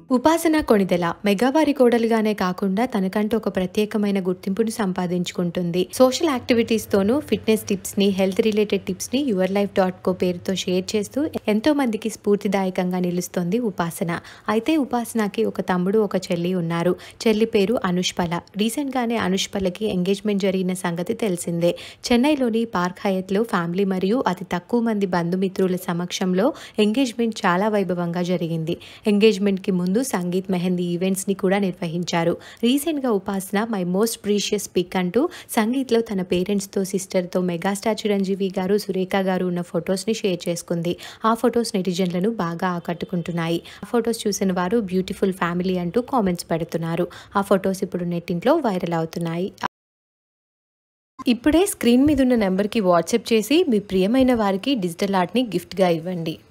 ఉపాసన కొణిదెల మెగావారి కోడలుగానే కాకుండా తనకంటూ ఒక ప్రత్యేకమైన గుర్తింపును సంపాదించుకుంటుంది సోషల్ యాక్టివిటీస్ తోనూ ఫిట్నెస్ టిప్స్ ని హెల్త్ రిలేటెడ్ టిప్స్ ని యువర్ లైఫ్ డాట్ కో పేరుతో షేర్ చేస్తూ ఎంతో మందికి స్ఫూర్తిదాయకంగా నిలుస్తోంది ఉపాసన అయితే ఉపాసనకి ఒక తమ్ముడు ఒక చెల్లి ఉన్నారు చెల్లి పేరు అనుష్పల రీసెంట్ గానే అనుష్పలకి ఎంగేజ్మెంట్ జరిగిన సంగతి తెలిసిందే చెన్నైలోని పార్క్ హయత్లో ఫ్యామిలీ మరియు అతి తక్కువ మంది బంధుమిత్రుల సమక్షంలో ఎంగేజ్మెంట్ చాలా వైభవంగా జరిగింది ఎంగేజ్మెంట్ కి ముందు సంగీత్ మెహందీ ఈవెంట్స్ ని కూడా నిర్వహించారు రీసెంట్ గా ఉపాసన మై మోస్ట్ ప్రీషియస్ పిక్ అంటూ సంగీత్ లో తన పేరెంట్స్ తో సిస్టర్ తో మెగాస్టార్ చిరంజీవి గారు సురేఖ గారు ఉన్న ఫొటోస్ ని షేర్ చేసుకుంది ఆ ఫొటోస్ నెటిజన్లను బాగా ఆకట్టుకుంటున్నాయి ఆ ఫొటోస్ చూసిన వారు బ్యూటిఫుల్ ఫ్యామిలీ అంటూ కామెంట్స్ పెడుతున్నారు ఆ ఫొటోస్ ఇప్పుడు నెట్టింట్లో వైరల్ అవుతున్నాయి ఇప్పుడే స్క్రీన్ మీద ఉన్న నెంబర్కి వాట్సాప్ చేసి మీ ప్రియమైన వారికి డిజిటల్ ఆర్ట్ని గిఫ్ట్గా ఇవ్వండి